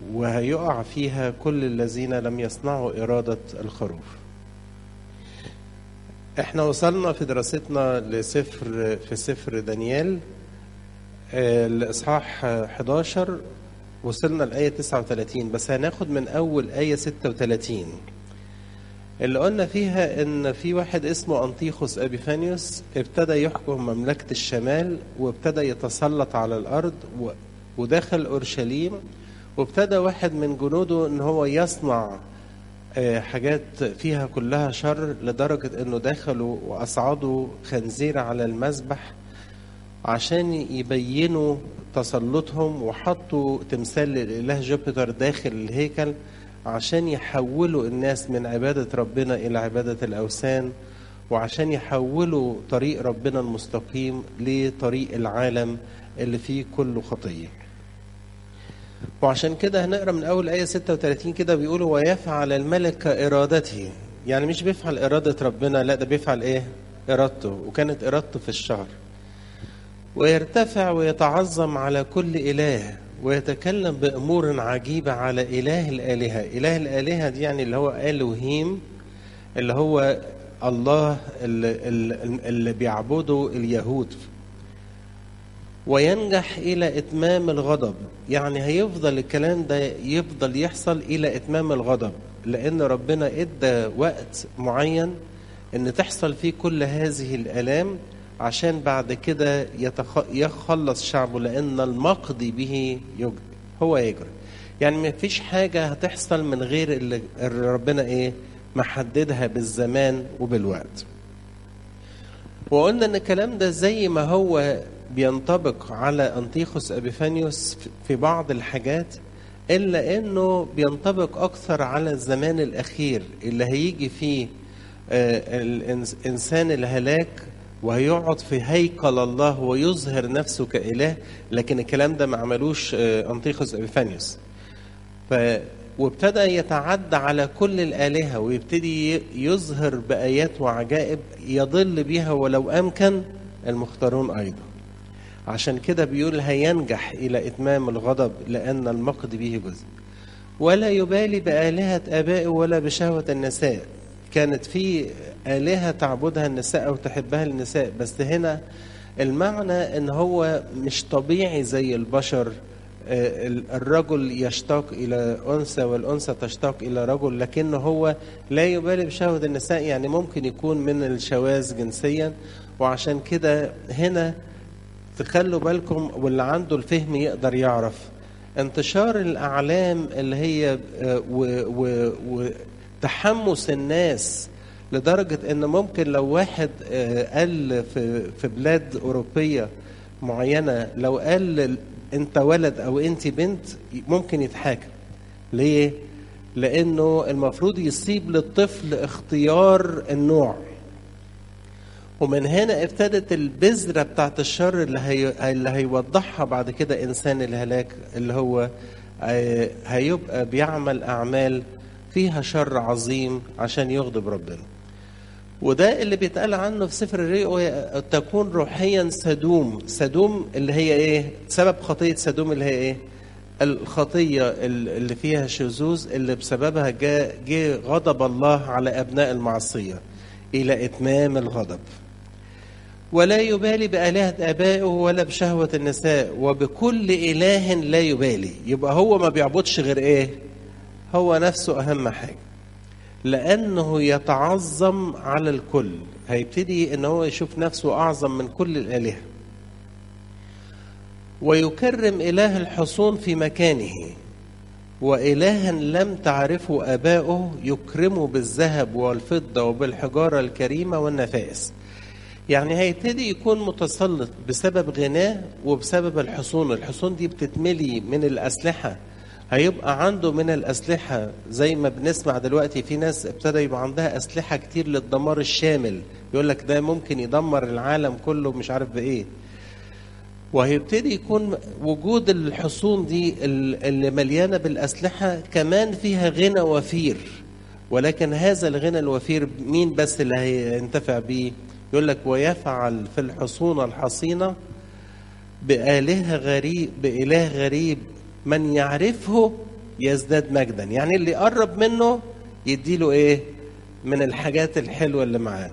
وهيقع فيها كل الذين لم يصنعوا إرادة الخروف احنا وصلنا في دراستنا لسفر في سفر دانيال آه، الإصحاح 11 وصلنا لآية 39 بس هناخد من أول آية 36 اللي قلنا فيها إن في واحد اسمه أنطيخوس أبيفانيوس ابتدى يحكم مملكة الشمال وابتدى يتسلط على الأرض و- ودخل أورشليم وابتدى واحد من جنوده إن هو يصنع آه، حاجات فيها كلها شر لدرجة إنه دخلوا وأصعدوا خنزير على المذبح عشان يبينوا تسلطهم وحطوا تمثال للإله جوبيتر داخل الهيكل عشان يحولوا الناس من عبادة ربنا إلى عبادة الأوثان وعشان يحولوا طريق ربنا المستقيم لطريق العالم اللي فيه كله خطيه وعشان كده هنقرا من اول ايه 36 كده بيقولوا ويفعل الملك كارادته يعني مش بيفعل اراده ربنا لا ده بيفعل ايه ارادته وكانت ارادته في الشهر ويرتفع ويتعظم على كل اله ويتكلم بامور عجيبه على اله الالهه اله الالهه دي يعني اللي هو الوهيم اللي هو الله اللي, اللي, اللي بيعبده اليهود وينجح إلى إتمام الغضب يعني هيفضل الكلام ده يفضل يحصل إلى إتمام الغضب لأن ربنا إدى وقت معين إن تحصل فيه كل هذه الآلام عشان بعد كده يتخ... يخلص شعبه لأن المقضي به يجري هو يجري يعني ما فيش حاجة هتحصل من غير اللي اللي ربنا إيه محددها بالزمان وبالوقت وقلنا ان الكلام ده زي ما هو بينطبق على انطيخوس ابيفانيوس في بعض الحاجات الا انه بينطبق اكثر على الزمان الاخير اللي هيجي فيه آه، الانسان الهلاك وهيقعد في هيكل الله ويظهر نفسه كاله لكن الكلام ده ما عملوش آه، انطيخوس ابيفانيوس ف وابتدى يتعدى على كل الآلهة ويبتدي يظهر بآيات وعجائب يضل بها ولو أمكن المختارون أيضا عشان كده بيقول هينجح إلى إتمام الغضب لأن المقد به جزء ولا يبالي بآلهة آبائه ولا بشهوة النساء كانت في آلهة تعبدها النساء أو تحبها النساء بس هنا المعنى ان هو مش طبيعي زي البشر آه، الرجل يشتاق الى انثى والانثى تشتاق الى رجل لكنه هو لا يبالي بشهوه النساء يعني ممكن يكون من الشواذ جنسيا وعشان كده هنا تخلوا بالكم واللي عنده الفهم يقدر يعرف انتشار الاعلام اللي هي آه، و- و- وتحمس الناس لدرجه ان ممكن لو واحد آه، قال في في بلاد اوروبيه معينه لو قال انت ولد او انت بنت ممكن يتحاكم ليه لانه المفروض يصيب للطفل اختيار النوع ومن هنا ابتدت البذرة بتاعت الشر اللي, هي... اللي هيوضحها بعد كده إنسان الهلاك اللي هو آه، هيبقى بيعمل أعمال فيها شر عظيم عشان يغضب ربنا وده اللي بيتقال عنه في سفر الرؤيا تكون روحيا سدوم سدوم اللي هي ايه سبب خطية سدوم اللي هي ايه الخطية اللي فيها شذوذ اللي بسببها جاء جه غضب الله على أبناء المعصية إلى إتمام الغضب ولا يبالي بآلهة آبائه ولا بشهوة النساء وبكل إله لا يبالي يبقى هو ما بيعبدش غير إيه هو نفسه أهم حاجة لأنه يتعظم على الكل هيبتدي ان هو يشوف نفسه اعظم من كل الالهه ويكرم اله الحصون في مكانه والها لم تعرفه اباؤه يكرمه بالذهب والفضه وبالحجاره الكريمه والنفائس يعني هيبتدي يكون متسلط بسبب غناه وبسبب الحصون الحصون دي بتتملي من الاسلحه هيبقى عنده من الأسلحة زي ما بنسمع دلوقتي في ناس ابتدى يبقى عندها أسلحة كتير للدمار الشامل يقول لك ده ممكن يدمر العالم كله مش عارف بإيه وهيبتدي يكون وجود الحصون دي اللي مليانة بالأسلحة كمان فيها غنى وفير ولكن هذا الغنى الوفير مين بس اللي هينتفع بيه يقول لك ويفعل في الحصون الحصينة بآله غريب بإله غريب من يعرفه يزداد مجدا يعني اللي يقرب منه يديله ايه من الحاجات الحلوة اللي معاه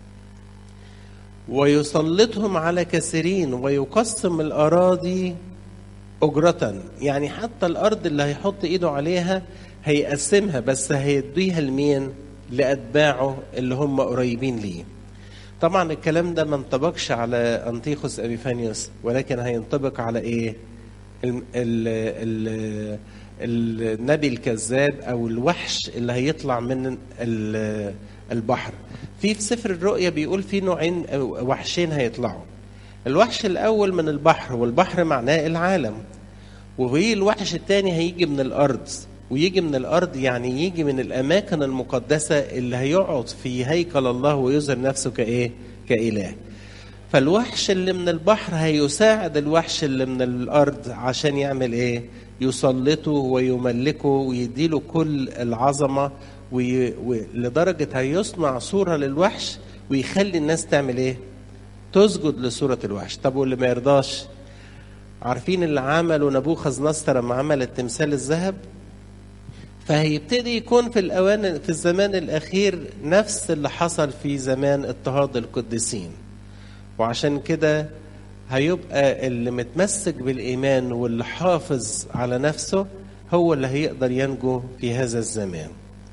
ويسلطهم على كثيرين ويقسم الأراضي أجرة يعني حتى الأرض اللي هيحط إيده عليها هيقسمها بس هيديها لمين لأتباعه اللي هم قريبين ليه طبعا الكلام ده ما انطبقش على أنطيخوس أبيفانيوس ولكن هينطبق على إيه ال ال ال النبي الكذاب أو الوحش اللي هيطلع من البحر في في سفر الرؤيا بيقول في نوعين وحشين هيطلعوا الوحش الأول من البحر والبحر معناه العالم وفي الوحش الثاني هيجي من الأرض ويجي من الأرض يعني يجي من الأماكن المقدسة اللي هيقعد في هيكل الله ويظهر نفسه كإيه؟ كإله. فالوحش اللي من البحر هيساعد الوحش اللي من الأرض عشان يعمل إيه؟ يسلطه ويملكه ويديله كل العظمة وي... و... لدرجة هيصنع صورة للوحش ويخلي الناس تعمل إيه؟ تسجد لصورة الوحش. طب واللي ما يرضاش؟ عارفين اللي عمله نبوخذ نصر لما عمل التمثال الذهب؟ فهيبتدي يكون في الاوان في الزمان الاخير نفس اللي حصل في زمان اضطهاد القديسين وعشان كده هيبقى اللي متمسك بالايمان واللي حافظ على نفسه هو اللي هيقدر ينجو في هذا الزمان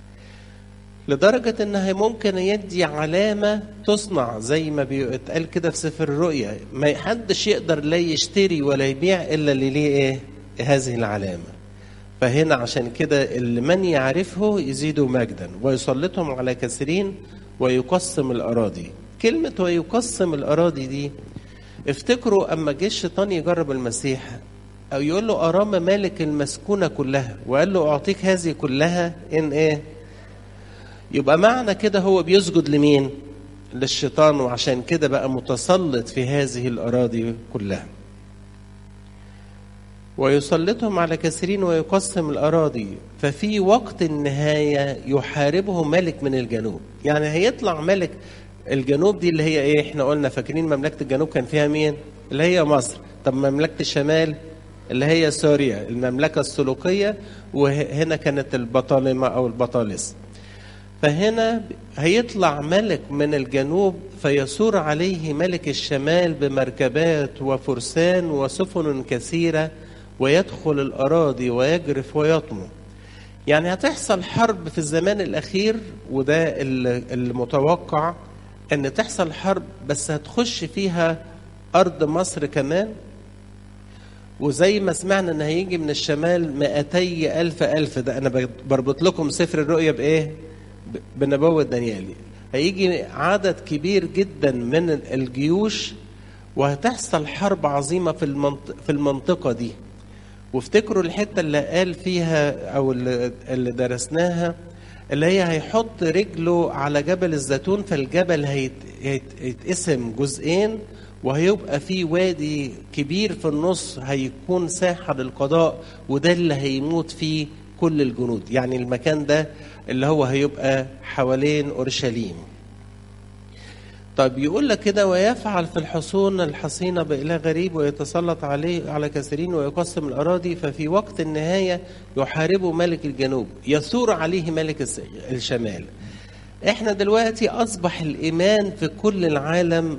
لدرجة انها ممكن يدي علامة تصنع زي ما بيتقال كده في سفر الرؤيا ما حدش يقدر لا يشتري ولا يبيع الا اللي ليه ايه هذه العلامه فهنا عشان كده اللي من يعرفه يزيد مجدا ويسلطهم على كثيرين ويقسم الأراضي كلمة ويقسم الأراضي دي افتكروا أما جه الشيطان يجرب المسيح أو يقول له أرام مالك المسكونة كلها وقال له أعطيك هذه كلها إن إيه يبقى معنى كده هو بيسجد لمين للشيطان وعشان كده بقى متسلط في هذه الأراضي كلها ويسلطهم على كثيرين ويقسم الأراضي ففي وقت النهاية يحاربه ملك من الجنوب يعني هيطلع ملك الجنوب دي اللي هي ايه احنا قلنا فاكرين مملكة الجنوب كان فيها مين اللي هي مصر طب مملكة الشمال اللي هي سوريا المملكة السلوقية وهنا كانت البطالمة أو البطالس فهنا هيطلع ملك من الجنوب فيسور عليه ملك الشمال بمركبات وفرسان وسفن كثيره ويدخل الأراضي ويجرف ويطمو يعني هتحصل حرب في الزمان الأخير وده المتوقع أن تحصل حرب بس هتخش فيها أرض مصر كمان وزي ما سمعنا ان هيجي من الشمال 200 ألف ألف ده أنا بربط لكم سفر الرؤيا بإيه؟ بنبوة دانيالي هيجي عدد كبير جدا من الجيوش وهتحصل حرب عظيمة في المنطقة, في المنطقة دي وافتكروا الحتة اللي قال فيها أو اللي درسناها اللي هي هيحط رجله على جبل الزيتون فالجبل هيتقسم جزئين وهيبقى في وادي كبير في النص هيكون ساحة للقضاء وده اللي هيموت فيه كل الجنود يعني المكان ده اللي هو هيبقى حوالين أورشليم طيب يقول لك كده ويفعل في الحصون الحصينة بإله غريب ويتسلط عليه على كثيرين ويقسم الأراضي ففي وقت النهاية يحاربه ملك الجنوب يثور عليه ملك الشمال احنا دلوقتي أصبح الإيمان في كل العالم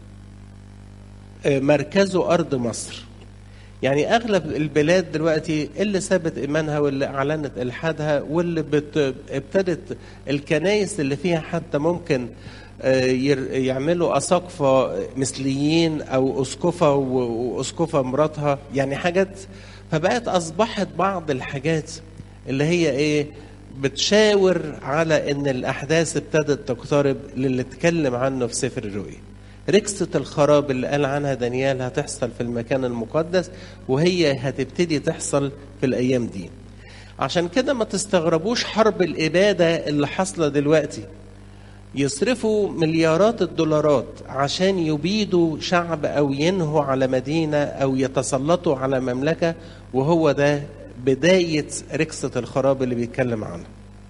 مركزه أرض مصر يعني أغلب البلاد دلوقتي اللي ثبت إيمانها واللي أعلنت إلحادها واللي بت... ابتدت الكنايس اللي فيها حتى ممكن يعملوا أساقفة مثليين أو أسقفة وأسقفة مراتها يعني حاجات فبقت أصبحت بعض الحاجات اللي هي إيه بتشاور على إن الأحداث ابتدت تقترب للي اتكلم عنه في سفر الرؤيا ركسة الخراب اللي قال عنها دانيال هتحصل في المكان المقدس وهي هتبتدي تحصل في الأيام دي عشان كده ما تستغربوش حرب الإبادة اللي حاصلة دلوقتي يصرفوا مليارات الدولارات عشان يبيدوا شعب او ينهوا على مدينه او يتسلطوا على مملكه وهو ده بدايه ركسه الخراب اللي بيتكلم عنها.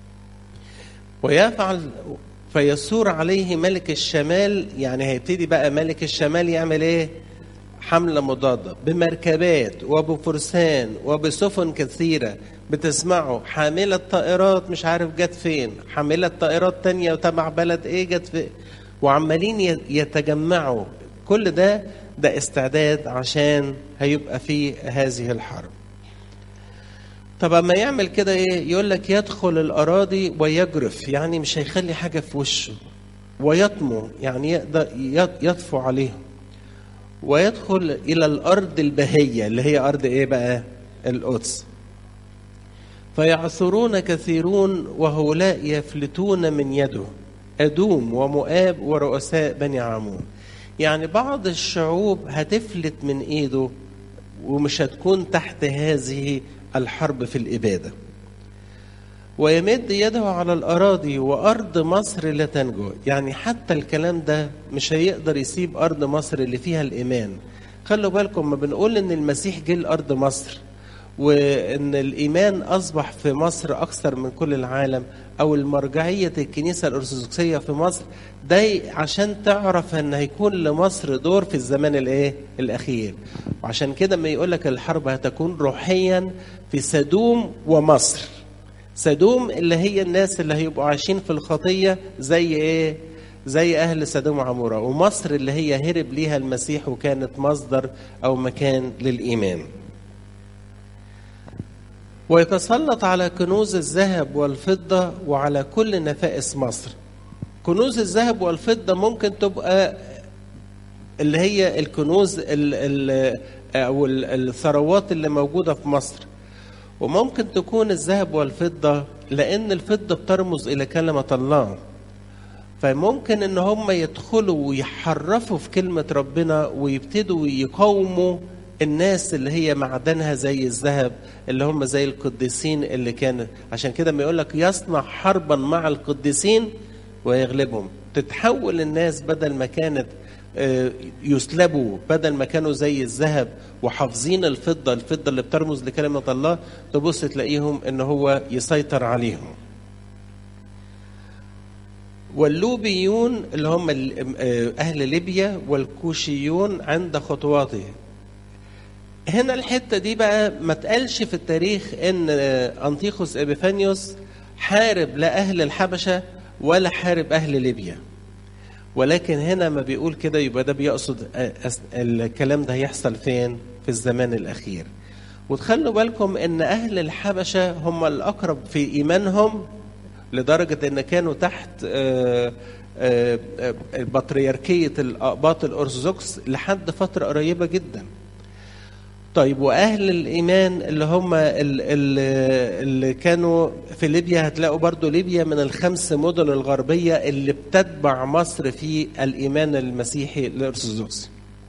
ويفعل فيسور عليه ملك الشمال يعني هيبتدي بقى ملك الشمال يعمل ايه؟ حمله مضاده بمركبات وبفرسان وبسفن كثيره بتسمعوا حاملة طائرات مش عارف جت فين حاملة طائرات تانية وتبع بلد ايه جت فين وعمالين يتجمعوا كل ده ده استعداد عشان هيبقى فيه هذه الحرب طب اما يعمل كده ايه يقول لك يدخل الاراضي ويجرف يعني مش هيخلي حاجه في وشه ويطمو يعني يقدر يطفو عليهم ويدخل الى الارض البهيه اللي هي ارض ايه بقى القدس فيعثرون كثيرون وهؤلاء يفلتون من يده ادوم ومؤاب ورؤساء بني عمون يعني بعض الشعوب هتفلت من ايده ومش هتكون تحت هذه الحرب في الاباده ويمد يده على الاراضي وارض مصر لا تنجو يعني حتى الكلام ده مش هيقدر يسيب ارض مصر اللي فيها الايمان خلوا بالكم ما بنقول ان المسيح جه لارض مصر وان الايمان اصبح في مصر اكثر من كل العالم او المرجعيه الكنيسه الارثوذكسيه في مصر ده عشان تعرف ان هيكون لمصر دور في الزمان الايه الاخير وعشان كده ما يقول لك الحرب هتكون روحيا في سدوم ومصر سدوم اللي هي الناس اللي هيبقوا عايشين في الخطيه زي ايه زي اهل سدوم وعموره ومصر اللي هي هرب ليها المسيح وكانت مصدر او مكان للايمان ويتسلط على كنوز الذهب والفضة وعلى كل نفائس مصر كنوز الذهب والفضة ممكن تبقى اللي هي الكنوز ال ال أو الثروات اللي موجودة في مصر وممكن تكون الذهب والفضة لأن الفضة بترمز إلى كلمة الله فممكن ان هم يدخلوا ويحرفوا في كلمة ربنا ويبتدوا يقاوموا الناس اللي هي معدنها زي الذهب اللي هم زي القديسين اللي كان عشان كده ما يقول لك يصنع حربا مع القديسين ويغلبهم تتحول الناس بدل ما كانت يسلبوا بدل ما كانوا زي الذهب وحافظين الفضه الفضه اللي بترمز لكلمه الله تبص تلاقيهم ان هو يسيطر عليهم واللوبيون اللي هم اهل ليبيا والكوشيون عند خطواته هنا الحتة دي بقى ما تقالش في التاريخ ان انطيخوس ابيفانيوس حارب لا اهل الحبشة ولا حارب اهل ليبيا ولكن هنا ما بيقول كده يبقى ده بيقصد الكلام ده هيحصل فين في الزمان الاخير وتخلوا بالكم ان اهل الحبشة هم الاقرب في ايمانهم لدرجة ان كانوا تحت بطريركية الاقباط الارثوذكس لحد فترة قريبة جدا طيب واهل الايمان اللي هم اللي كانوا في ليبيا هتلاقوا برضو ليبيا من الخمس مدن الغربيه اللي بتتبع مصر في الايمان المسيحي الارثوذكسي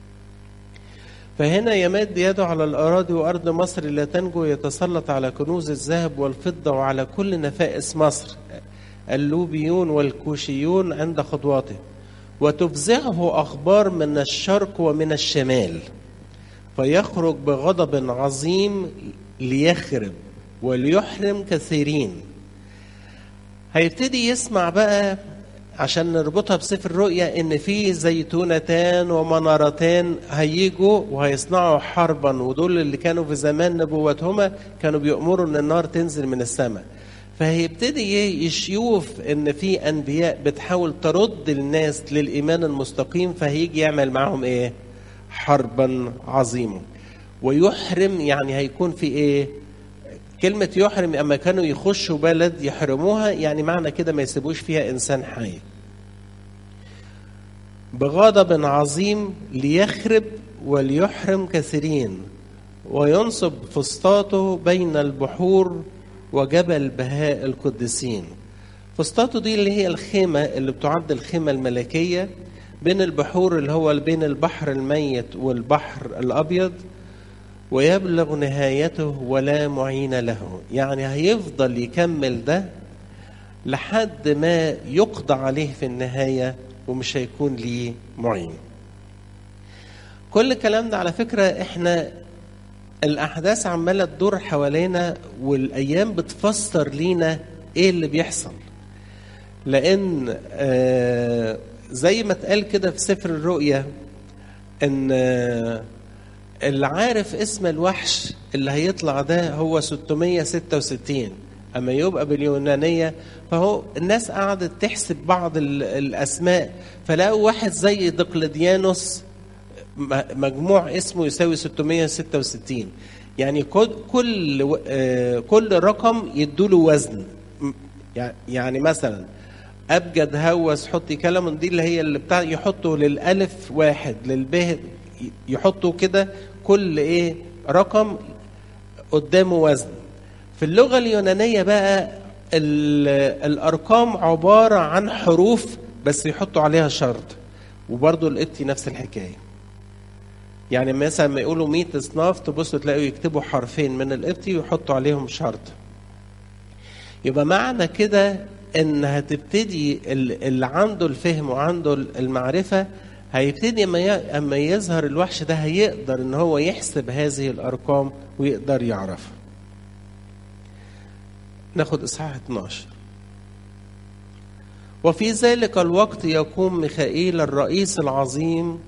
فهنا يمد يده على الاراضي وارض مصر لا تنجو يتسلط على كنوز الذهب والفضه وعلى كل نفائس مصر اللوبيون والكوشيون عند خطواته وتفزعه اخبار من الشرق ومن الشمال فيخرج بغضب عظيم ليخرب وليحرم كثيرين هيبتدي يسمع بقى عشان نربطها بسفر الرؤيا ان في زيتونتان ومنارتان هيجوا وهيصنعوا حربا ودول اللي كانوا في زمان نبوتهما كانوا بيأمروا ان النار تنزل من السماء فهيبتدي يشوف ان في انبياء بتحاول ترد الناس للايمان المستقيم فهيجي يعمل معاهم ايه حربا عظيما ويحرم يعني هيكون في ايه كلمة يحرم اما كانوا يخشوا بلد يحرموها يعني معنى كده ما يسيبوش فيها انسان حي بغضب عظيم ليخرب وليحرم كثيرين وينصب فسطاته بين البحور وجبل بهاء القديسين فسطاته دي اللي هي الخيمة اللي بتعد الخيمة الملكية بين البحور اللي هو بين البحر الميت والبحر الأبيض ويبلغ نهايته ولا معين له يعني هيفضل يكمل ده لحد ما يقضى عليه في النهاية ومش هيكون ليه معين كل الكلام ده على فكرة احنا الأحداث عمالة تدور حوالينا والأيام بتفسر لينا إيه اللي بيحصل لأن آه زي ما اتقال كده في سفر الرؤيا ان اللي عارف اسم الوحش اللي هيطلع ده هو 666 اما يبقى باليونانيه فهو الناس قعدت تحسب بعض ال- الاسماء فلقوا واحد زي دقلديانوس م- مجموع اسمه يساوي 666 يعني كل كل و- آه، كل رقم يدوله وزن م- يع- يعني مثلا ابجد هوس حطي كلام دي اللي هي اللي بتاع يحطوا للالف واحد للب يحطوا كده كل ايه رقم قدامه وزن في اللغه اليونانيه بقى ال- الارقام عباره عن حروف بس يحطوا عليها شرط وبرضه القبطي نفس الحكايه يعني مثلا ما يقولوا 100 اصناف تبصوا تلاقوا يكتبوا حرفين من القبطي ويحطوا عليهم شرط يبقى معنى كده ان هتبتدي ال- اللي عنده الفهم وعنده المعرفه هيبتدي اما ي- اما يظهر الوحش ده هيقدر ان هو يحسب هذه الارقام ويقدر يعرفها ناخد اصحاح 12 وفي ذلك الوقت يقوم ميخائيل الرئيس العظيم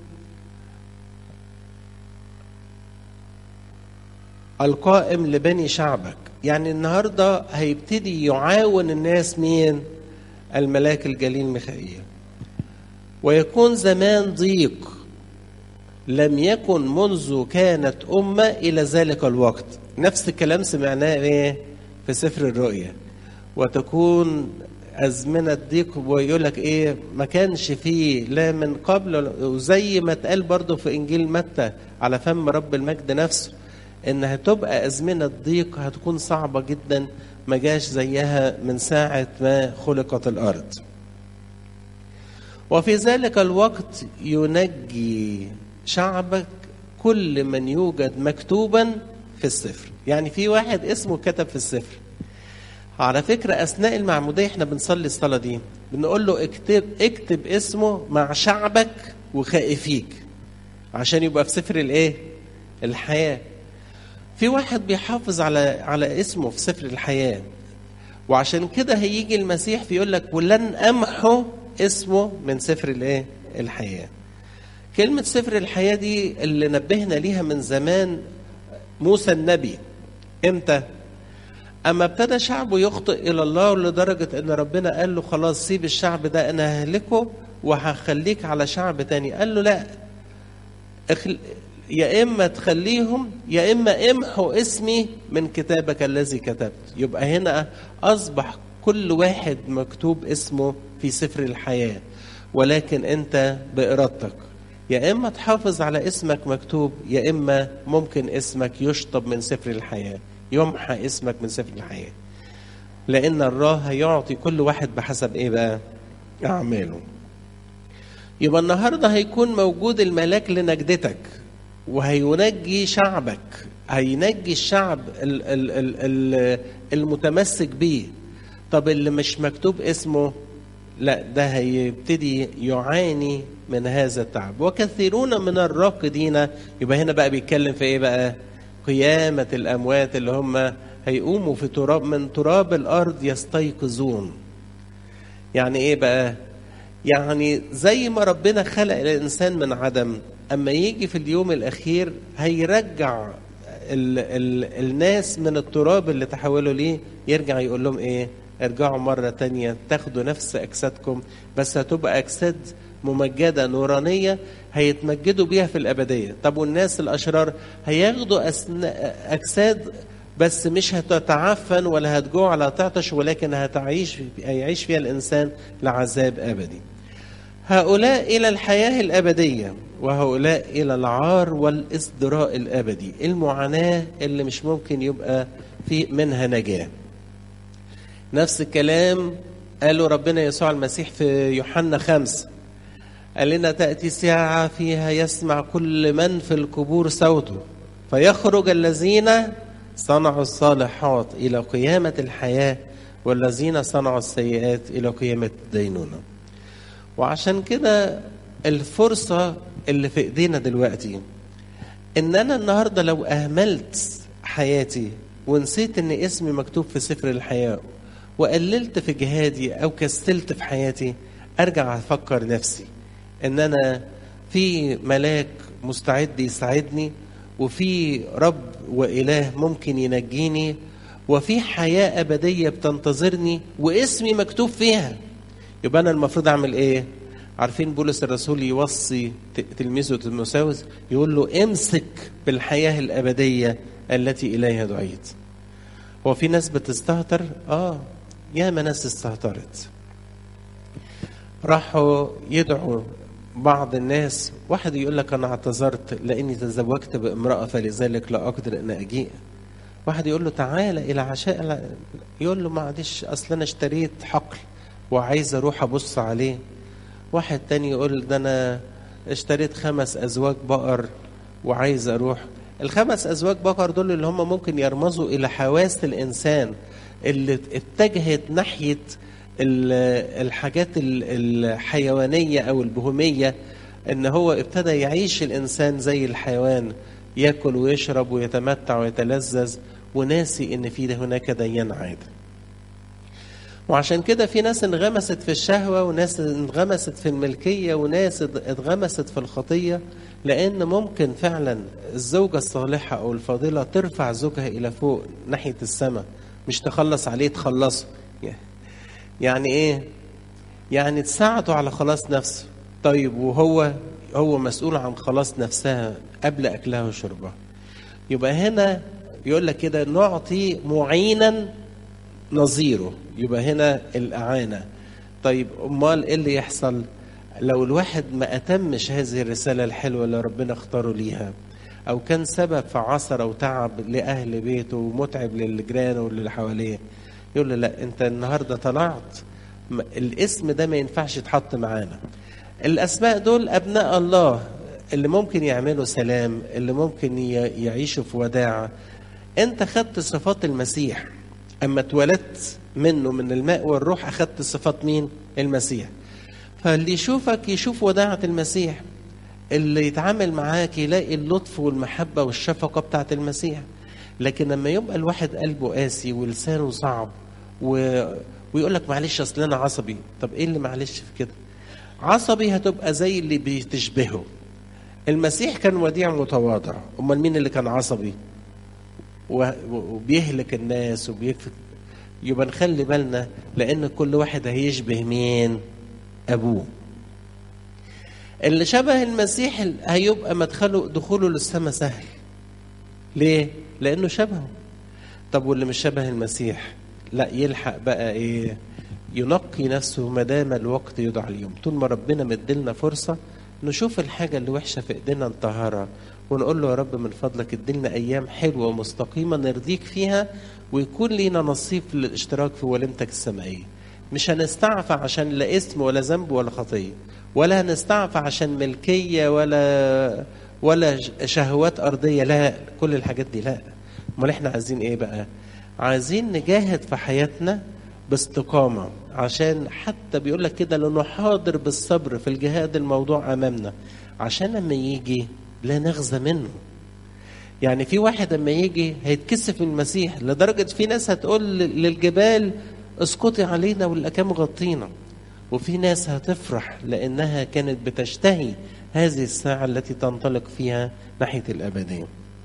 القائم لبني شعبك يعني النهارده هيبتدي يعاون الناس مين الملاك الجليل ميخائيل ويكون زمان ضيق لم يكن منذ كانت أمة إلى ذلك الوقت نفس الكلام سمعناه إيه في سفر الرؤيا وتكون أزمنة ضيق ويقول لك إيه ما كانش فيه لا من قبل ولا- وزي ما اتقال برضه في إنجيل متى على فم رب المجد نفسه إن هتبقى أزمنة ضيق هتكون صعبة جدا ما جاش زيها من ساعة ما خلقت الأرض وفي ذلك الوقت ينجي شعبك كل من يوجد مكتوبا في السفر يعني في واحد اسمه كتب في السفر على فكرة أثناء المعمودية احنا بنصلي الصلاة دي بنقول له اكتب اكتب اسمه مع شعبك وخائفيك عشان يبقى في سفر الايه الحياة في واحد بيحافظ على على اسمه في سفر الحياة وعشان كده هيجي المسيح فيقول لك ولن امحو اسمه من سفر الايه الحياه كلمه سفر الحياه دي اللي نبهنا ليها من زمان موسى النبي امتى اما ابتدى شعبه يخطئ الى الله لدرجه ان ربنا قال له خلاص سيب الشعب ده انا ههلكه وهخليك على شعب تاني قال له لا اخل... يا اما تخليهم يا اما امحو اسمي من كتابك الذي كتبت يبقى هنا اصبح كل واحد مكتوب اسمه في سفر الحياه ولكن انت بارادتك يا اما تحافظ على اسمك مكتوب يا اما ممكن اسمك يشطب من سفر الحياه يمحى اسمك من سفر الحياه لان الله هيعطي كل واحد بحسب ايه بقى اعماله يبقى النهارده هيكون موجود الملاك لنجدتك وهينجي شعبك هينجي الشعب ال ال ال ال المتمسك بيه طب اللي مش مكتوب اسمه لا ده هيبتدي يعاني من هذا التعب وكثيرون من الراقدين يبقى هنا بقى بيتكلم في ايه بقى قيامة الأموات اللي هم هيقوموا في تراب من تراب الأرض يستيقظون يعني ايه بقى يعني زي ما ربنا خلق الانسان من عدم اما يجي في اليوم الاخير هيرجع ال ال الناس من التراب اللي تحولوا ليه يرجع يقول لهم ايه ارجعوا مرة تانية تاخدوا نفس أجسادكم بس هتبقى أجساد ممجدة نورانية هيتمجدوا بيها في الأبدية طب والناس الأشرار هياخدوا أجساد بس مش هتتعفن ولا هتجوع ولا هتعطش ولكن هتعيش هيعيش فيها الإنسان لعذاب أبدي هؤلاء إلى الحياة الأبدية وهؤلاء إلى العار والإصدراء الأبدي المعاناة اللي مش ممكن يبقى في منها نجاة نفس الكلام قاله ربنا يسوع المسيح في يوحنا خمسة قال لنا تأتي ساعة فيها يسمع كل من في القبور صوته فيخرج الذين صنعوا الصالحات إلى قيامة الحياة والذين صنعوا السيئات إلى قيامة الدينونة وعشان كده الفرصة اللي في إيدينا دلوقتي إن أنا النهاردة لو أهملت حياتي ونسيت إن اسمي مكتوب في سفر الحياة وقللت في جهادي أو كسلت في حياتي أرجع أفكر نفسي إن أنا في ملاك مستعد يساعدني وفي رب وإله ممكن ينجيني وفي حياة أبدية بتنتظرني واسمي مكتوب فيها يبقى أنا المفروض أعمل إيه؟ عارفين بولس الرسول يوصي تلميذه تيموثاوس يقول له امسك بالحياة الأبدية التي إليها دعيت هو في ناس بتستهتر اه ياما ناس استهترت راحوا يدعوا بعض الناس واحد يقول لك انا اعتذرت لاني تزوجت بامراه فلذلك لا اقدر ان اجيء واحد يقول له تعالى الى عشاء يقول له معلش اصل انا اشتريت حقل وعايز اروح ابص عليه واحد تاني يقول ده انا اشتريت خمس ازواج بقر وعايز اروح الخمس ازواج بقر دول اللي هم ممكن يرمزوا الى حواس الانسان اللي اتجهت ناحيه الحاجات الحيوانيه او البهوميه ان هو ابتدى يعيش الانسان زي الحيوان ياكل ويشرب ويتمتع ويتلذذ وناسي ان في هناك ديان عادل وعشان كده في ناس انغمست في الشهوة وناس انغمست في الملكية وناس اتغمست في الخطية لأن ممكن فعلا الزوجة الصالحة أو الفاضلة ترفع زوجها إلى فوق ناحية السماء مش تخلص عليه تخلصه يعني إيه؟ يعني تساعده على خلاص نفسه طيب وهو هو مسؤول عن خلاص نفسها قبل أكلها وشربها يبقى هنا يقول لك كده نعطي معينا نظيره يبقى هنا الإعانة طيب أمال إيه اللي يحصل لو الواحد ما أتمش هذه الرسالة الحلوة اللي ربنا اختاره ليها أو كان سبب في عثرة وتعب لأهل بيته ومتعب للجيران واللي حواليه يقول له لا أنت النهاردة طلعت الاسم ده ما ينفعش يتحط معانا الأسماء دول أبناء الله اللي ممكن يعملوا سلام اللي ممكن يعيشوا في وداعة أنت خدت صفات المسيح أما اتولدت منه من الماء والروح أخذت صفات مين؟ المسيح فاللي يشوفك يشوف وداعة المسيح اللي يتعامل معاك يلاقي اللطف والمحبة والشفقة بتاعت المسيح لكن لما يبقى الواحد قلبه قاسي ولسانه صعب و... ويقول لك معلش اصل انا عصبي طب ايه اللي معلش في كده عصبي هتبقى زي اللي بتشبهه المسيح كان وديع متواضع امال مين اللي كان عصبي وبيهلك الناس وبيكفي يبقى نخلي بالنا لان كل واحد هيشبه مين ابوه اللي شبه المسيح هيبقى مدخله دخوله للسماء سهل ليه لانه شبهه طب واللي مش شبه المسيح لا يلحق بقى ايه ينقي نفسه ما دام الوقت يدعى اليوم طول ما ربنا مديلنا فرصه نشوف الحاجه اللي وحشه في ايدينا نطهرها ونقول له يا رب من فضلك اديلنا ايام حلوه ومستقيمه نرضيك فيها ويكون لينا نصيب في الاشتراك في وليمتك السمائيه مش هنستعفى عشان لا اسم ولا ذنب ولا خطيه ولا هنستعفى عشان ملكيه ولا ولا شهوات ارضيه لا كل الحاجات دي لا امال احنا عايزين ايه بقى عايزين نجاهد في حياتنا باستقامه عشان حتى بيقول لك كده لنحاضر بالصبر في الجهاد الموضوع امامنا عشان لما يجي لا نغزى منه يعني في واحد لما يجي هيتكسف من المسيح لدرجة في ناس هتقول للجبال اسقطي علينا والأكام غطينا وفي ناس هتفرح لأنها كانت بتشتهي هذه الساعة التي تنطلق فيها ناحية الأبدية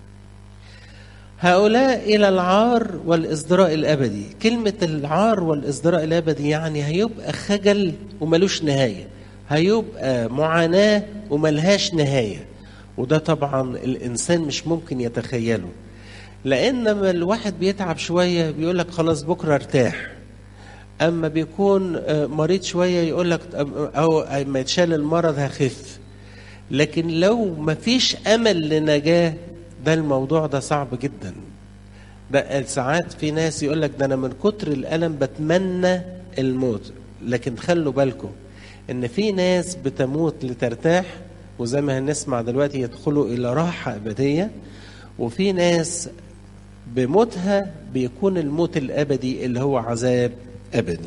هؤلاء إلى العار والإصدراء الأبدي كلمة العار والإصدراء الأبدي يعني هيبقى خجل وملوش نهاية هيبقى معاناة وملهاش نهاية وده طبعا الإنسان مش ممكن يتخيله لأن لما الواحد بيتعب شوية بيقول لك خلاص بكرة ارتاح أما بيكون مريض شوية يقول لك أو ما يتشال المرض هخف لكن لو ما فيش أمل لنجاة ده الموضوع ده صعب جدا ده ساعات في ناس يقول لك ده أنا من كتر الألم بتمنى الموت لكن خلوا بالكم إن في ناس بتموت لترتاح وزي ما هنسمع دلوقتي يدخلوا إلى راحة أبدية وفي ناس بموتها بيكون الموت الأبدي اللي هو عذاب أبدي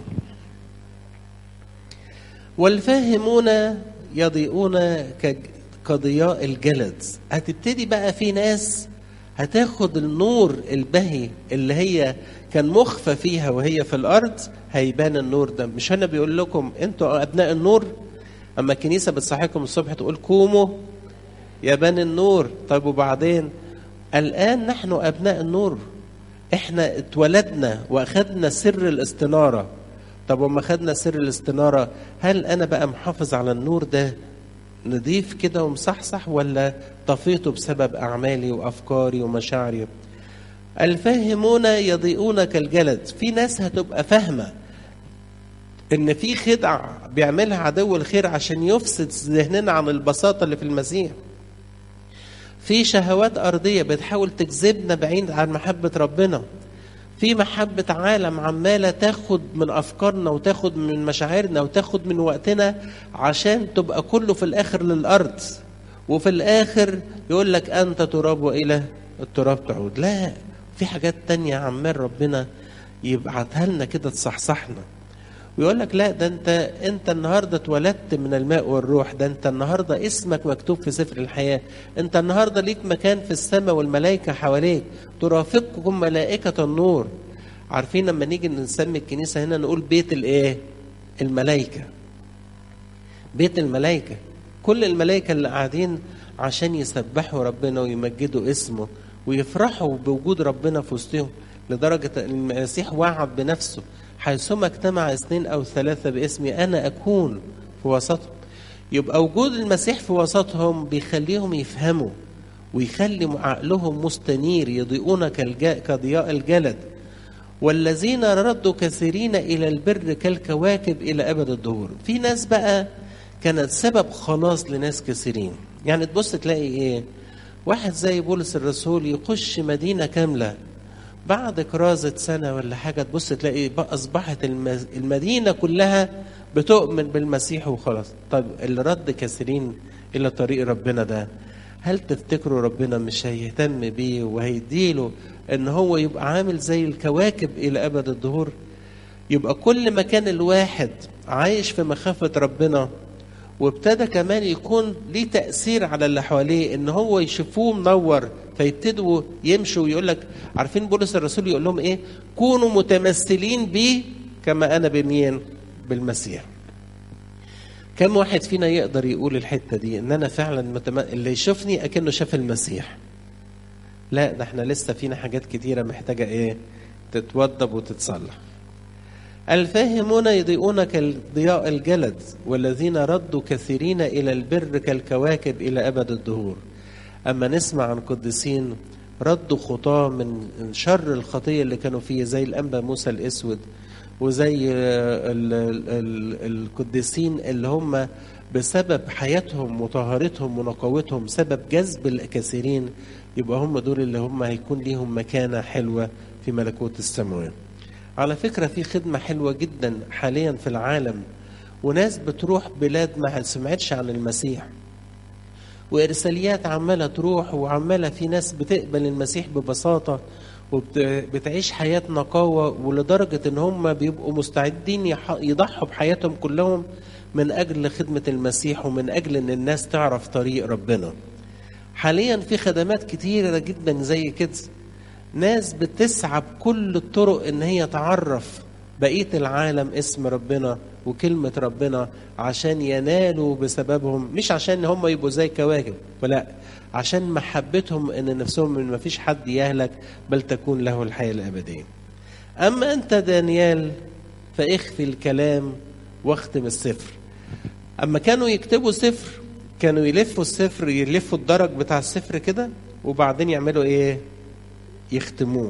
والفاهمون يضيئون كضياء الجلد هتبتدي بقى في ناس هتاخد النور البهي اللي هي كان مخفى فيها وهي في الأرض هيبان النور ده مش أنا بيقول لكم أنتوا أبناء النور أما الكنيسة بتصحيكم الصبح تقول قوموا يا بني النور طيب وبعدين الآن نحن أبناء النور احنا اتولدنا واخدنا سر الاستنارة طب وما خدنا سر الاستنارة هل انا بقى محافظ على النور ده نضيف كده ومصحصح ولا طفيته بسبب اعمالي وافكاري ومشاعري الفاهمون يضيئون كالجلد في ناس هتبقى فاهمه ان في خدع بيعملها عدو الخير عشان يفسد ذهننا عن البساطه اللي في المسيح في شهوات أرضية بتحاول تجذبنا بعيد عن محبة ربنا في محبة عالم عمالة تاخد من أفكارنا وتاخد من مشاعرنا وتاخد من وقتنا عشان تبقى كله في الآخر للأرض وفي الآخر يقول لك أنت تراب وإلى التراب تعود لا في حاجات تانية عمال ربنا يبعتها لنا كده تصحصحنا ويقول لك لا ده انت انت النهارده اتولدت من الماء والروح ده انت النهارده اسمك مكتوب في سفر الحياه انت النهارده ليك مكان في السماء والملائكه حواليك ترافقكم ملائكه النور عارفين لما نيجي نسمي الكنيسه هنا نقول بيت الايه الملائكه بيت الملائكه كل الملائكه اللي قاعدين عشان يسبحوا ربنا ويمجدوا اسمه ويفرحوا بوجود ربنا في وسطهم لدرجه ان المسيح وعد بنفسه حيثما اجتمع اثنين او ثلاثه باسمي انا اكون في وسطهم يبقى وجود المسيح في وسطهم بيخليهم يفهموا ويخلي عقلهم مستنير يضيئون كضياء الجلد والذين ردوا كثيرين الى البر كالكواكب الى ابد الدهور في ناس بقى كانت سبب خلاص لناس كثيرين يعني تبص تلاقي ايه واحد زي بولس الرسول يخش مدينه كامله بعد كرازة سنة ولا حاجة تبص تلاقي أصبحت المدينة كلها بتؤمن بالمسيح وخلاص طب اللي رد كثيرين إلى طريق ربنا ده هل تفتكروا ربنا مش هيهتم بيه وهيديله ان هو يبقى عامل زي الكواكب الى ابد الدهور يبقى كل ما كان الواحد عايش في مخافة ربنا وابتدى كمان يكون ليه تأثير على اللي حواليه ان هو يشوفوه منور فيبتدوا يمشوا ويقول لك عارفين بولس الرسول يقول لهم ايه كونوا متمثلين بي كما انا بمين بالمسيح كم واحد فينا يقدر يقول الحته دي ان انا فعلا متم... اللي يشوفني اكنه شاف المسيح لا ده احنا لسه فينا حاجات كتيره محتاجه ايه تتوضب وتتصلح الفاهمون يضيئون كالضياء الجلد والذين ردوا كثيرين الى البر كالكواكب الى ابد الدهور اما نسمع عن قديسين ردوا خطاه من شر الخطيه اللي كانوا فيه زي الانبا موسى الاسود وزي ال ال القديسين اللي هم بسبب حياتهم وطهارتهم ونقاوتهم سبب جذب الكثيرين يبقى هم دول اللي هم هيكون ليهم مكانه حلوه في ملكوت السماوات. على فكره في خدمه حلوه جدا حاليا في العالم وناس بتروح بلاد ما سمعتش عن المسيح. وارساليات عماله تروح وعماله في ناس بتقبل المسيح ببساطه وبتعيش حياه نقاوه ولدرجه ان هم بيبقوا مستعدين يضحوا بحياتهم كلهم من اجل خدمه المسيح ومن اجل ان الناس تعرف طريق ربنا. حاليا في خدمات كتيره جدا زي كده ناس بتسعى بكل الطرق ان هي تعرف بقيه العالم اسم ربنا وكلمه ربنا عشان ينالوا بسببهم مش عشان هم يبقوا زي كواكب ولا عشان محبتهم ان نفسهم ان ما فيش حد يهلك بل تكون له الحياه الابديه. اما انت دانيال فاخفي الكلام واختم السفر. اما كانوا يكتبوا سفر كانوا يلفوا السفر يلفوا الدرج بتاع السفر كده وبعدين يعملوا ايه؟ يختموه.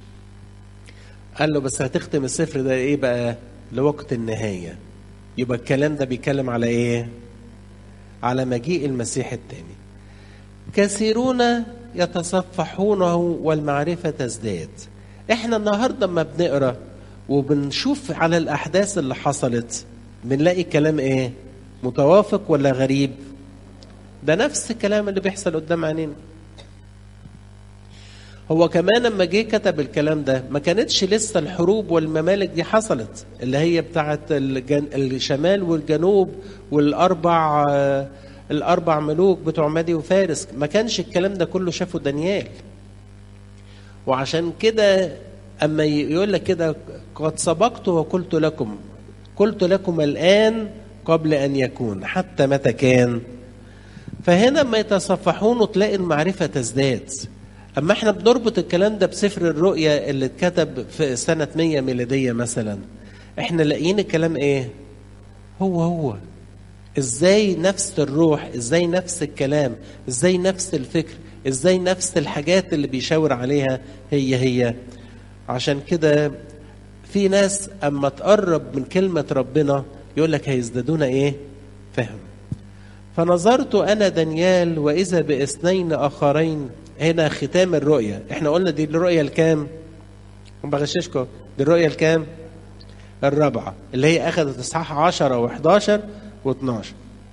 قال له بس هتختم السفر ده ايه بقى؟ لوقت النهايه. يبقى الكلام ده بيتكلم على ايه؟ على مجيء المسيح الثاني. كثيرون يتصفحونه والمعرفه تزداد. احنا النهارده لما بنقرا وبنشوف على الاحداث اللي حصلت بنلاقي الكلام ايه؟ متوافق ولا غريب؟ ده نفس الكلام اللي بيحصل قدام عينينا. هو كمان لما جه كتب الكلام ده ما كانتش لسه الحروب والممالك دي حصلت اللي هي بتاعت الجن... الشمال والجنوب والاربع الاربع ملوك بتوع مادي وفارس ما كانش الكلام ده كله شافه دانيال وعشان كده اما يقول لك كده قد سبقت وقلت لكم قلت لكم الان قبل ان يكون حتى متى كان فهنا ما يتصفحون تلاقي المعرفه تزداد اما احنا بنربط الكلام ده بسفر الرؤيا اللي اتكتب في سنه 100 ميلاديه مثلا احنا لاقيين الكلام ايه هو هو ازاي نفس الروح ازاي نفس الكلام ازاي نفس الفكر ازاي نفس الحاجات اللي بيشاور عليها هي هي عشان كده في ناس اما تقرب من كلمة ربنا يقول لك هيزدادون ايه فهم فنظرت انا دانيال واذا باثنين اخرين هنا ختام الرؤيا احنا قلنا دي الرؤيا الكام بغششكم دي الرؤيا الكام الرابعة اللي هي أخذت إصحاح 10 و11 و12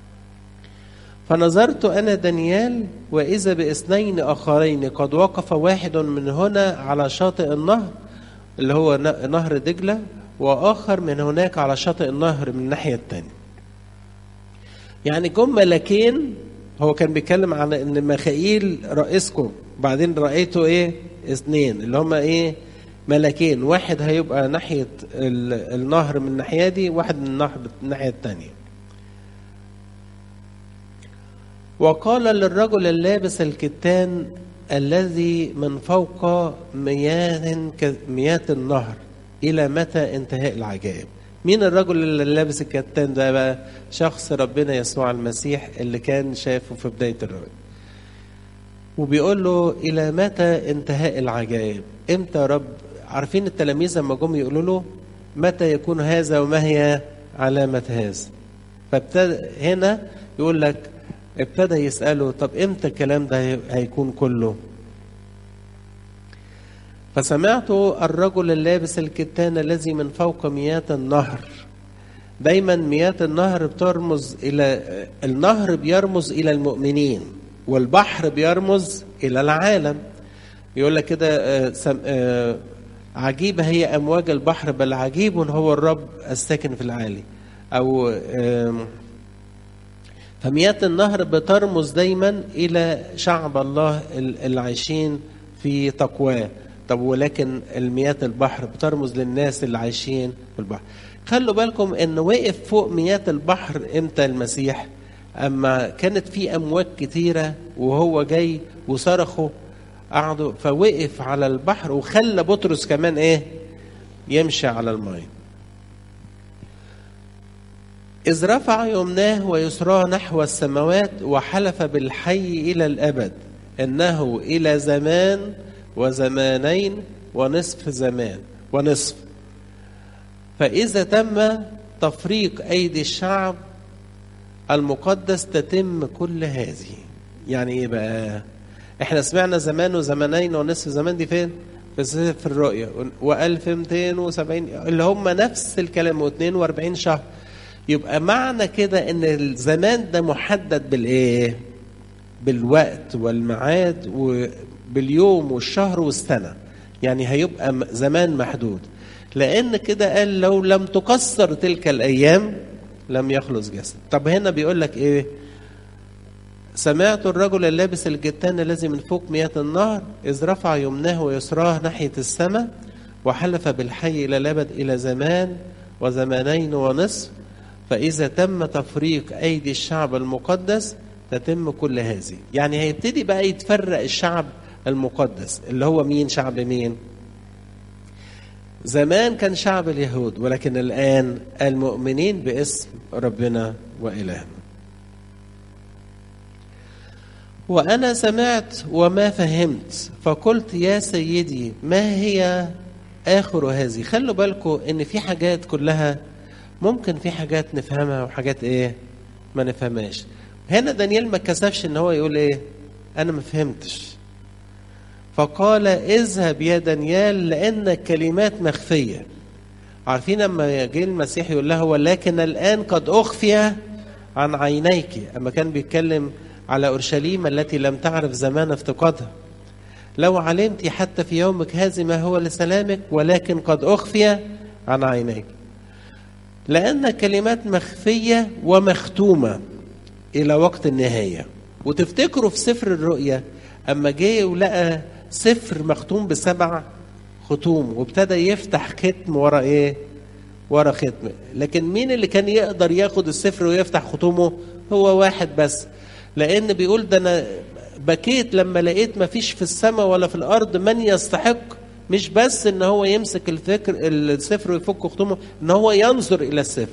فنظرت أنا دانيال وإذا باثنين آخرين قد وقف واحد من هنا على شاطئ النهر اللي هو نهر دجلة وآخر من هناك على شاطئ النهر من الناحية الثانية يعني جم ملكين هو كان بيتكلم عن ان ميخائيل رئيسكم بعدين رأيته ايه اثنين اللي هما ايه ملكين واحد هيبقى ناحية النهر من الناحية دي واحد من النهر من الناحية التانية وقال للرجل اللابس الكتان الذي من فوق مياه مياه النهر إلى متى انتهاء العجائب مين الرجل اللي لابس الكتان ده بقى شخص ربنا يسوع المسيح اللي كان شافه في بداية الرؤيا وبيقول له إلى متى انتهاء العجائب امتى يا رب عارفين التلاميذ لما جم يقولوا له متى يكون هذا وما هي علامة هذا فابتدى هنا يقول لك ابتدى يسأله طب امتى الكلام ده هيكون كله فسمعت الرجل اللابس الكتان الذي من فوق مياه النهر دايما مياه النهر بترمز الى النهر بيرمز الى المؤمنين والبحر بيرمز الى العالم يقول لك كده عجيبة هي أمواج البحر بل عجيب هو الرب الساكن في العالي أو فمياه النهر بترمز دايما إلى شعب الله اللي عايشين في تقواه طب ولكن المياه البحر بترمز للناس اللي عايشين في البحر خلوا بالكم ان وقف فوق مياه البحر امتى المسيح اما كانت في امواج كتيره وهو جاي وصرخوا قعدوا فوقف على البحر وخلى بطرس كمان ايه يمشي على الماء إذ رفع يمناه ويسراه نحو السماوات وحلف بالحي إلى الأبد إنه إلى زمان وزمانين ونصف زمان ونصف فإذا تم تفريق أيدي الشعب المقدس تتم كل هذه يعني إيه بقى إحنا سمعنا زمان وزمانين ونصف زمان دي فين في سفر الرؤيا و1270 اللي هم نفس الكلام و42 شهر يبقى معنى كده ان الزمان ده محدد بالايه بالوقت والميعاد وباليوم والشهر والسنه يعني هيبقى زمان محدود لان كده قال لو لم تكسر تلك الايام لم يخلص جسد طب هنا بيقول لك ايه سمعت الرجل اللابس الجتان الذي من فوق مياه النهر إذ رفع يمناه ويسراه ناحية السماء وحلف بالحي إلى الأبد إلى زمان وزمانين ونصف فإذا تم تفريق أيدي الشعب المقدس تتم كل هذه يعني هيبتدي بقى يتفرق الشعب المقدس اللي هو مين شعب مين زمان كان شعب اليهود ولكن الآن المؤمنين باسم ربنا وإلهنا وأنا سمعت وما فهمت فقلت يا سيدي ما هي آخر هذه خلوا بالكم إن في حاجات كلها ممكن في حاجات نفهمها وحاجات إيه ما نفهمهاش هنا دانيال ما كسفش إن هو يقول إيه أنا ما فهمتش فقال اذهب يا دانيال لأن الكلمات مخفية عارفين لما جه المسيح يقول له ولكن الآن قد أخفي عن عينيك أما كان بيتكلم على أورشليم التي لم تعرف زمان افتقادها لو علمت حتى في يومك هذا ما هو لسلامك ولكن قد أخفي عن عينيك لأن كلمات مخفية ومختومة إلى وقت النهاية وتفتكروا في سفر الرؤيا أما جه ولقى سفر مختوم بسبع ختوم وابتدى يفتح ختم ورا إيه؟ ورا ختم لكن مين اللي كان يقدر ياخد السفر ويفتح ختومه هو واحد بس لان بيقول ده انا بكيت لما لقيت ما فيش في السماء ولا في الارض من يستحق مش بس ان هو يمسك الفكر السفر ويفك ختمه ان هو ينظر الى السفر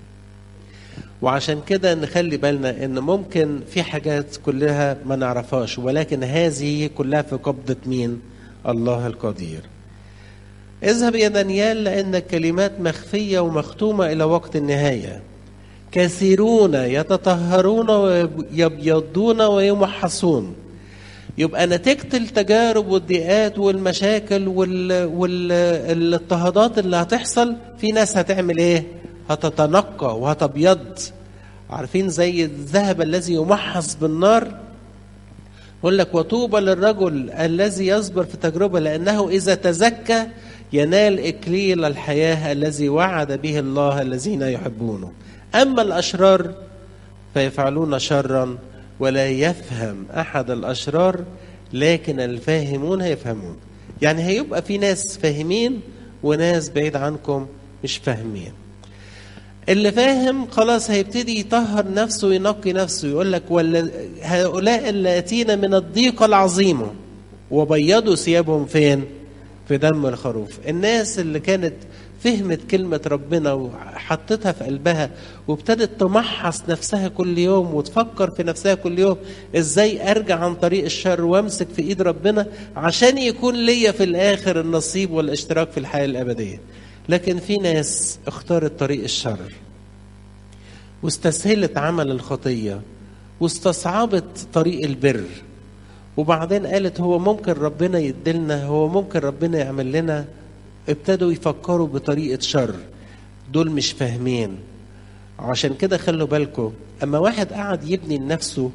وعشان كده نخلي بالنا ان ممكن في حاجات كلها ما نعرفهاش ولكن هذه كلها في قبضة مين الله القدير اذهب يا دانيال لان الكلمات مخفية ومختومة الى وقت النهاية كثيرون يتطهرون ويبيضون ويمحصون يبقى نتيجة التجارب والضيقات والمشاكل والاضطهادات اللي هتحصل في ناس هتعمل ايه؟ هتتنقى وهتبيض عارفين زي الذهب الذي يمحص بالنار يقول لك وطوبى للرجل الذي يصبر في تجربه لانه اذا تزكى ينال اكليل الحياه الذي وعد به الله الذين يحبونه اما الاشرار فيفعلون شرا ولا يفهم احد الاشرار لكن الفاهمون هيفهمون يعني هيبقى في ناس فاهمين وناس بعيد عنكم مش فاهمين اللي فاهم خلاص هيبتدي يطهر نفسه وينقي نفسه يقول لك ولا هؤلاء اللاتين من الضيقة العظيمة وبيضوا ثيابهم فين؟ في دم الخروف الناس اللي كانت فهمت كلمة ربنا وحطتها في قلبها وابتدت تمحص نفسها كل يوم وتفكر في نفسها كل يوم ازاي ارجع عن طريق الشر وامسك في ايد ربنا عشان يكون ليا في الاخر النصيب والاشتراك في الحياة الابدية لكن في ناس اختارت طريق الشر واستسهلت عمل الخطية واستصعبت طريق البر وبعدين قالت هو ممكن ربنا يدلنا هو ممكن ربنا يعمل لنا ابتدوا يفكروا بطريقة شر دول مش فاهمين عشان كده خلوا بالكم اما واحد قعد يبني لنفسه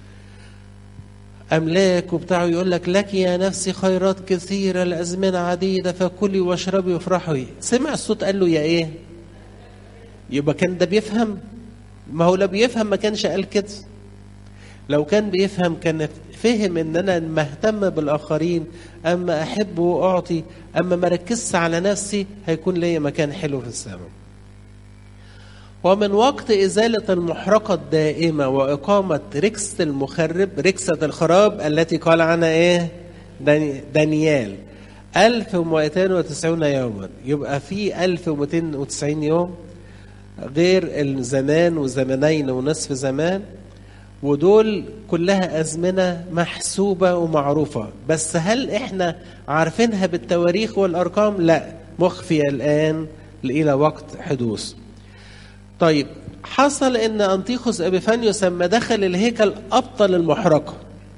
املاك وبتاعه يقول لك لك يا نفسي خيرات كثيره لازمنه عديده فكلي واشربي وافرحي سمع الصوت قال له يا ايه يبقى كان ده بيفهم ما هو لو بيفهم ما كانش قال كده لو كان بيفهم كان فهم ان انا مهتم بالاخرين اما احب واعطي اما ما ركزش على نفسي هيكون ليا مكان حلو في السماء ومن وقت إزالة المحرقة الدائمة وإقامة ركسة المخرب ركسة الخراب التي قال عنها إيه دانيال 1290 يوما يبقى في 1290 يوم غير الزمان وزمنين ونصف زمان ودول كلها أزمنة محسوبة ومعروفة بس هل إحنا عارفينها بالتواريخ والأرقام؟ لا مخفية الآن إلى وقت حدوث طيب حصل ان انطيخوس ابيفانيوس لما دخل الهيكل ابطل المحرقه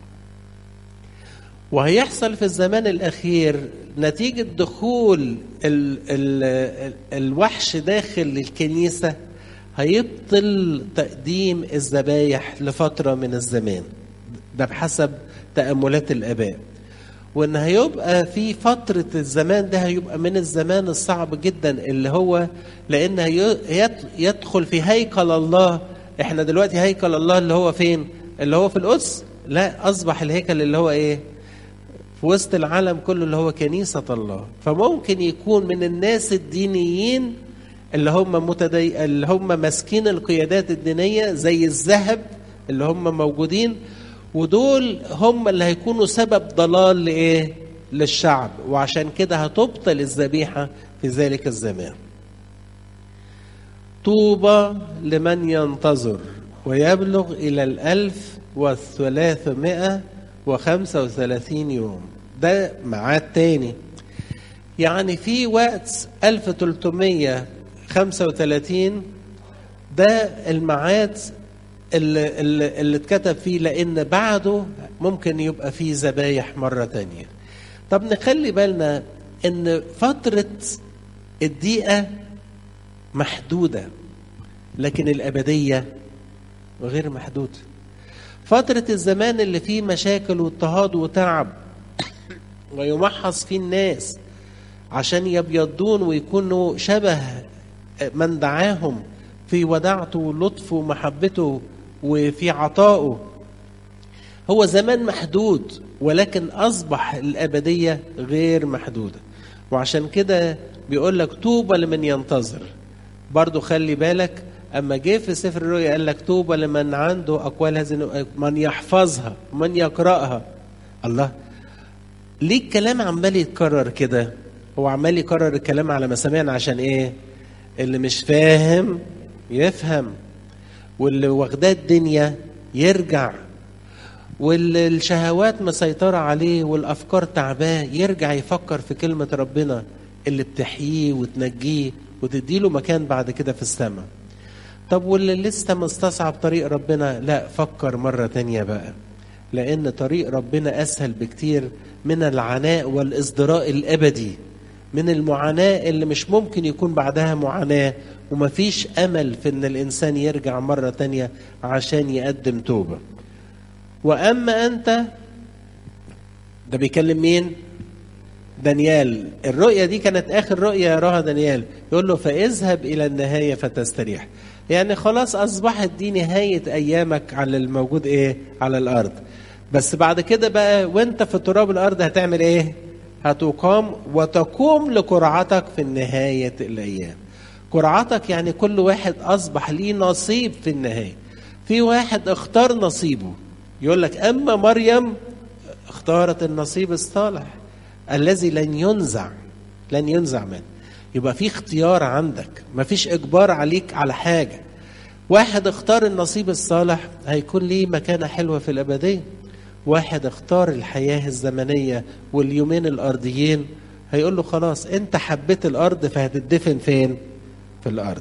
وهيحصل في الزمان الاخير نتيجه دخول ال ال الوحش داخل الكنيسه هيبطل تقديم الذبايح لفتره من الزمان ده بحسب تاملات الاباء وان هيبقى في فتره الزمان ده هيبقى من الزمان الصعب جدا اللي هو لان يدخل في هيكل الله احنا دلوقتي هيكل الله اللي هو فين اللي هو في القدس لا اصبح الهيكل اللي هو ايه في وسط العالم كله اللي هو كنيسه الله فممكن يكون من الناس الدينيين اللي هم متدي... اللي هم ماسكين القيادات الدينيه زي الذهب اللي هم موجودين ودول هم اللي هيكونوا سبب ضلال لايه للشعب وعشان كده هتبطل الذبيحه في ذلك الزمان طوبى لمن ينتظر ويبلغ إلى الألف والثلاثمائة وخمسة وثلاثين يوم ده ميعاد تاني يعني في وقت ألف تلتمية خمسة وثلاثين ده الميعاد اللي, اللي, اللي اتكتب فيه لأن بعده ممكن يبقى فيه ذبايح مرة تانية طب نخلي بالنا ان فترة الدقيقة محدودة لكن الأبدية غير محدودة فترة الزمان اللي فيه مشاكل واضطهاد وتعب ويمحص فيه الناس عشان يبيضون ويكونوا شبه من دعاهم في وداعته ولطفه ومحبته وفي عطائه هو زمان محدود ولكن أصبح الأبدية غير محدودة وعشان كده بيقول لك طوبى لمن ينتظر برضو خلي بالك اما جه في سفر الرؤيا قال لك طوبى لمن عنده اقوال هذه من يحفظها ومن يقراها الله ليه الكلام عمال يتكرر كده هو عمال يكرر الكلام على مسامعنا عشان ايه اللي مش فاهم يفهم واللي واخداه الدنيا يرجع واللي الشهوات مسيطرة عليه والأفكار تعباه يرجع يفكر في كلمة ربنا اللي بتحييه وتنجيه وتديله مكان بعد كده في السماء طب واللي لسه مستصعب طريق ربنا لا فكر مرة تانية بقى لأن طريق ربنا أسهل بكتير من العناء والإصدراء الأبدي من المعاناة اللي مش ممكن يكون بعدها معاناة ومفيش أمل في أن الإنسان يرجع مرة تانية عشان يقدم توبة وأما أنت ده بيكلم مين؟ دانيال الرؤية دي كانت آخر رؤية يراها دانيال يقول له فاذهب إلى النهاية فتستريح يعني خلاص أصبحت دي نهاية أيامك على الموجود إيه على الأرض بس بعد كده بقى وانت في تراب الأرض هتعمل إيه هتقام وتقوم لقرعتك في نهاية الأيام قرعتك يعني كل واحد أصبح ليه نصيب في النهاية في واحد اختار نصيبه يقول لك أما مريم اختارت النصيب الصالح الذي لن ينزع لن ينزع منه يبقى في اختيار عندك مفيش اجبار عليك على حاجه واحد اختار النصيب الصالح هيكون ليه مكانه حلوه في الابديه واحد اختار الحياه الزمنيه واليومين الارضيين هيقول له خلاص انت حبيت الارض فهتدفن فين في الارض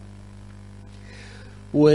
و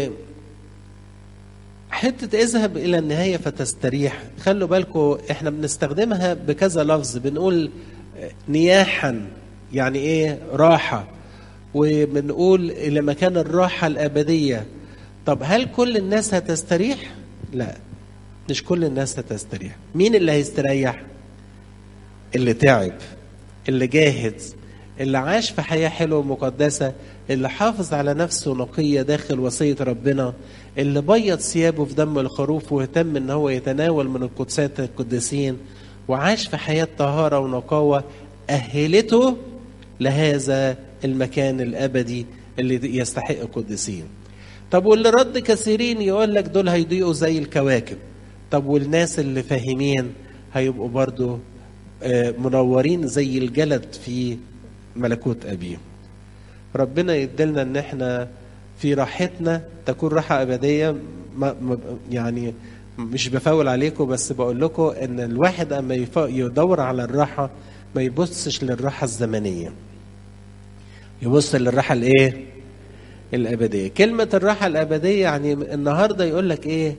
حتة اذهب إلى النهاية فتستريح خلوا بالكم احنا بنستخدمها بكذا لفظ بنقول نياحا يعني ايه راحة وبنقول إلى مكان الراحة الأبدية طب هل كل الناس هتستريح؟ لا مش كل الناس هتستريح مين اللي هيستريح؟ اللي تعب اللي جاهد اللي عاش في حياة حلوة ومقدسة اللي حافظ على نفسه نقية داخل وصية ربنا اللي بيض ثيابه في دم الخروف واهتم ان هو يتناول من القدسات القديسين وعاش في حياة طهارة ونقاوة أهلته لهذا المكان الأبدي اللي يستحق القديسين طب واللي رد كثيرين يقول لك دول هيضيقوا زي الكواكب طب والناس اللي فاهمين هيبقوا برضو منورين زي الجلد في ملكوت أبيه ربنا يدلنا ان احنا في راحتنا تكون راحة أبدية ما يعني مش بفاول عليكم بس بقول لكم ان الواحد اما يدور على الراحة ما يبصش للراحة الزمنية يبص للراحة الايه الأبدية كلمة الراحة الأبدية يعني النهاردة يقول لك ايه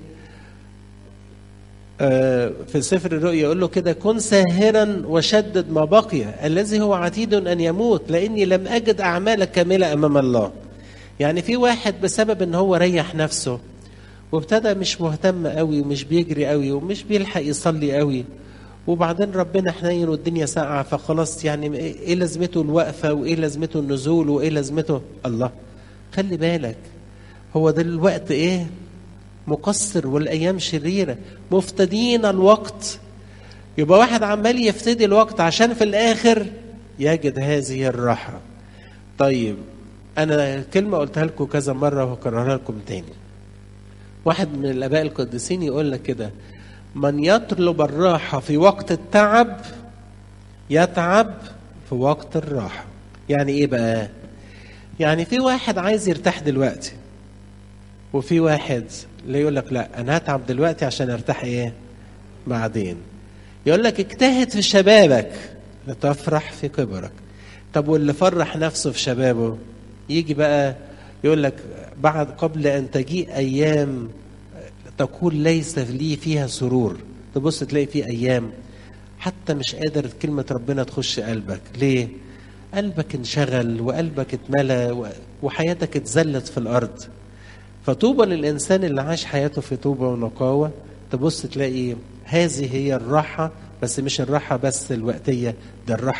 في سفر الرؤيا يقول له كده كن ساهرا وشدد ما بقي الذي هو عتيد ان يموت لاني لم اجد اعمالك كامله امام الله يعني في واحد بسبب ان هو ريح نفسه وابتدى مش مهتم قوي ومش بيجري قوي ومش بيلحق يصلي قوي وبعدين ربنا حنين والدنيا ساقعه فخلاص يعني ايه لازمته الوقفه وايه لازمته النزول وايه لازمته الله خلي بالك هو ده الوقت ايه مقصر والايام شريره مفتدين الوقت يبقى واحد عمال يفتدي الوقت عشان في الاخر يجد هذه الراحه طيب انا كلمه قلتها لكم كذا مره وهكررها لكم تاني واحد من الاباء القديسين يقول لك كده من يطلب الراحه في وقت التعب يتعب في وقت الراحه يعني ايه بقى يعني في واحد عايز يرتاح دلوقتي وفي واحد اللي يقول لك لا انا هتعب دلوقتي عشان ارتاح ايه بعدين يقول لك اجتهد في شبابك لتفرح في كبرك طب واللي فرح نفسه في شبابه يجي بقى يقول لك بعد قبل ان تجيء ايام تقول ليس لي فيها سرور تبص تلاقي في ايام حتى مش قادر كلمة ربنا تخش قلبك ليه قلبك انشغل وقلبك اتملى وحياتك اتزلت في الارض فطوبى للإنسان اللي عاش حياته في طوبة ونقاوة تبص تلاقي هذه هي الراحة بس مش الراحة بس الوقتية ده الراحة